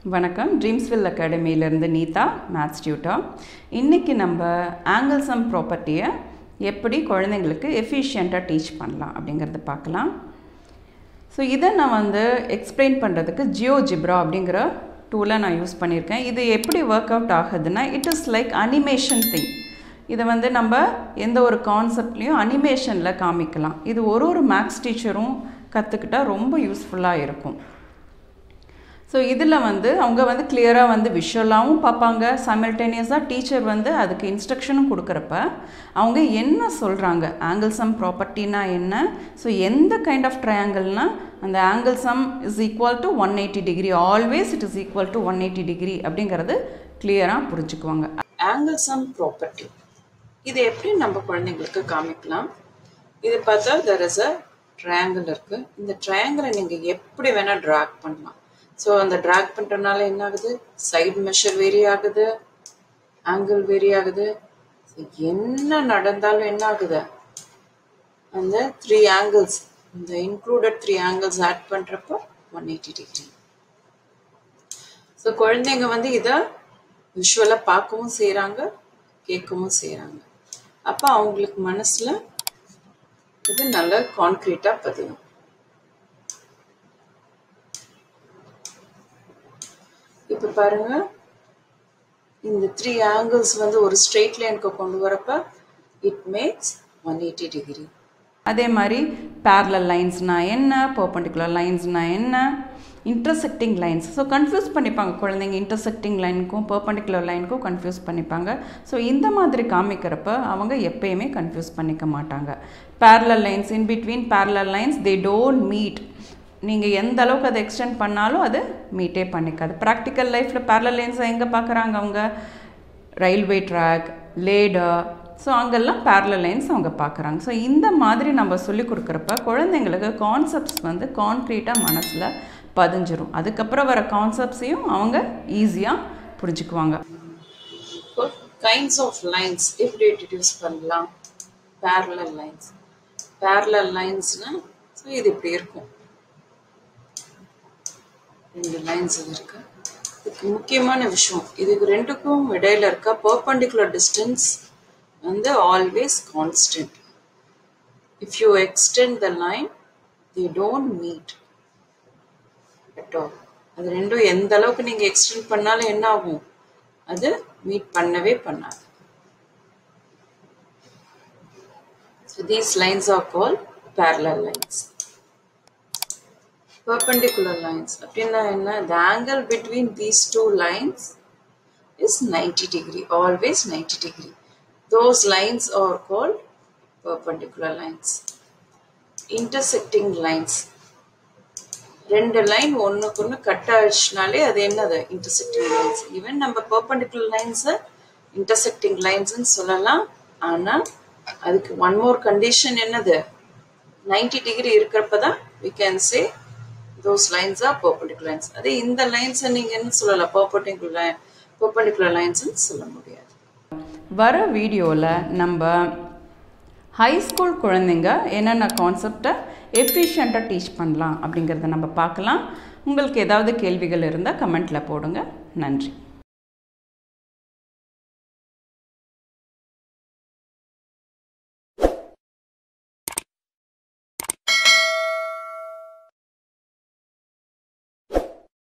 வணக்கம் ட்ரீம்ஸ்வில் அகாடமியிலேருந்து நீதா maths tutor இன்றைக்கி நம்ம ஆங்கிள் சம் ப்ராப்பர்ட்டியை எப்படி குழந்தைங்களுக்கு எஃபிஷியண்ட்டாக டீச் பண்ணலாம் அப்படிங்கிறத பார்க்கலாம் ஸோ இதை நான் வந்து எக்ஸ்பிளைன் பண்ணுறதுக்கு ஜியோ ஜிப்ரா அப்படிங்கிற டூலை நான் யூஸ் பண்ணியிருக்கேன் இது எப்படி ஒர்க் அவுட் ஆகுதுன்னா it is like animation thing இதை வந்து நம்ம எந்த ஒரு கான்செப்ட்லேயும் அனிமேஷனில் காமிக்கலாம் இது ஒரு ஒரு மேக்ஸ் டீச்சரும் கற்றுக்கிட்டால் ரொம்ப யூஸ்ஃபுல்லாக இருக்கும் ஸோ இதில் வந்து அவங்க வந்து கிளியராக வந்து விஷுவலாகவும் பார்ப்பாங்க சைமல்டேனியஸாக டீச்சர் வந்து அதுக்கு இன்ஸ்ட்ரக்ஷனும் கொடுக்குறப்ப அவங்க என்ன சொல்கிறாங்க ஆங்கிள் சம் ப்ராப்பர்ட்டினா என்ன ஸோ எந்த கைண்ட் ஆஃப் ட்ரையாங்கிள்னால் அந்த angle sum is equal to one eighty degree always it is equal to one eighty degree அப்படிங்கிறது கிளியராக புரிஞ்சுக்குவாங்க ஆங்கிள் சம் ப்ராப்பர்ட்டி இது எப்படி நம்ம குழந்தைங்களுக்கு காமிக்கலாம் இது பார்த்தா தெர் இஸ் அ ட்ரையாங்கிள் இருக்கு இந்த ட்ரையாங்கிளை நீங்கள் எப்படி வேணால் ட்ராக் பண்ணலாம் ஸோ அந்த ட்ராக் பண்ணுறதுனால என்ன ஆகுது சைடு மெஷர் வேரி ஆகுது ஆங்கிள் வேரி ஆகுது So, என்ன நடந்தாலும் என்ன ஆகுது அந்த த்ரீ ஆங்கிள்ஸ் இந்த இன்க்ளூடட் த்ரீ ஆங்கிள்ஸ் ஆட் பண்ணுறப்போ ஒன் எயிட்டி டிகிரி ஸோ குழந்தைங்க வந்து இதை விஷுவலாக பார்க்கவும் செய்கிறாங்க கேட்கவும் செய்கிறாங்க அப்போ அவங்களுக்கு மனசில் இது நல்ல கான்க்ரீட்டாக பதியும் இப்போ பாருங்க இந்த த்ரீ ஆங்கிள்ஸ் வந்து ஒரு ஸ்ட்ரெயிட் லைனுக்கு கொண்டு வரப்ப it makes one eighty degree அதே மாதிரி பேரலல் லைன்ஸ்னால் என்ன பர்பண்டிகுலர் லைன்ஸ்னால் என்ன இன்டர்செக்டிங் லைன்ஸ் ஸோ கன்ஃபியூஸ் பண்ணிப்பாங்க குழந்தைங்க இன்டர்செக்டிங் லைனுக்கும் பர்பண்டிகுலர் லைனுக்கும் கன்ஃபியூஸ் பண்ணிப்பாங்க ஸோ இந்த மாதிரி காமிக்கிறப்ப அவங்க எப்பயுமே கன்ஃபியூஸ் பண்ணிக்க மாட்டாங்க parallel lines in between parallel lines they don't meet நீங்கள் எந்த அளவுக்கு அதை எக்ஸ்டெண்ட் பண்ணாலும் அது மீட்டே பண்ணிக்காது ப்ராக்டிக்கல் லைஃப்பில் பேரலல் லைன்ஸை எங்கே பார்க்குறாங்க அவங்க ரயில்வே ட்ராக் லேடர் ஸோ அங்கெல்லாம் பேரலல் லைன்ஸ் அவங்க பார்க்குறாங்க ஸோ இந்த மாதிரி நம்ம சொல்லி கொடுக்குறப்ப குழந்தைங்களுக்கு கான்செப்ட்ஸ் வந்து கான்க்ரீட்டாக மனசில் பதிஞ்சிரும் அதுக்கப்புறம் வர கான்செப்ட்ஸையும் அவங்க ஈஸியாக புரிஞ்சுக்குவாங்க இப்போ கைண்ட்ஸ் ஆஃப் லைன்ஸ் எப்படி இன்ட்ரடியூஸ் பண்ணலாம் பேரலல் லைன்ஸ் பேரலல் லைன்ஸ்னால் ஸோ இது இப்படி இருக்கும் ரெண்டு லைன்ஸ் இது இருக்கு இதுக்கு முக்கியமான விஷயம் இதுக்கு ரெண்டுக்கும் இடையில இருக்க பர்பண்டிகுலர் டிஸ்டன்ஸ் வந்து always constant if you extend the line they don't meet at all அது ரெண்டும் எந்த அளவுக்கு நீங்க எக்ஸ்டெண்ட் பண்ணாலும் என்ன ஆகும் அது மீட் பண்ணவே பண்ணாது So these lines are called parallel lines. perpendicular lines அப்படின்னா என்ன the angle between these two lines is 90 degree always 90 degree those lines are called perpendicular lines intersecting lines ரெண்டு லைன் ஒன்றுக்கு ஒன்று கட் ஆயிடுச்சுனாலே அது என்னது இன்டர்செக்டிங் லைன்ஸ் ஈவன் நம்ம perpendicular லைன்ஸை இன்டர்செக்டிங் லைன்ஸ்னு சொல்லலாம் ஆனால் அதுக்கு ஒன் மோர் கண்டிஷன் என்னது 90 டிகிரி இருக்கிறப்ப தான் we can say those lines are perpendicular lines அதே இந்த லைன்ஸை நீங்கள் என்ன சொல்லலாம் பர்பண்டிகுலர் லைன் பர்பண்டிகுலர் லைன்ஸ்னு சொல்ல முடியாது வர வீடியோவில் நம்ம ஹை ஸ்கூல் குழந்தைங்க என்னென்ன கான்செப்டை எஃபிஷியண்ட்டாக டீச் பண்ணலாம் அப்படிங்கிறத நம்ம பார்க்கலாம் உங்களுக்கு ஏதாவது கேள்விகள் இருந்தால் கமெண்ட்டில் போடுங்க நன்றி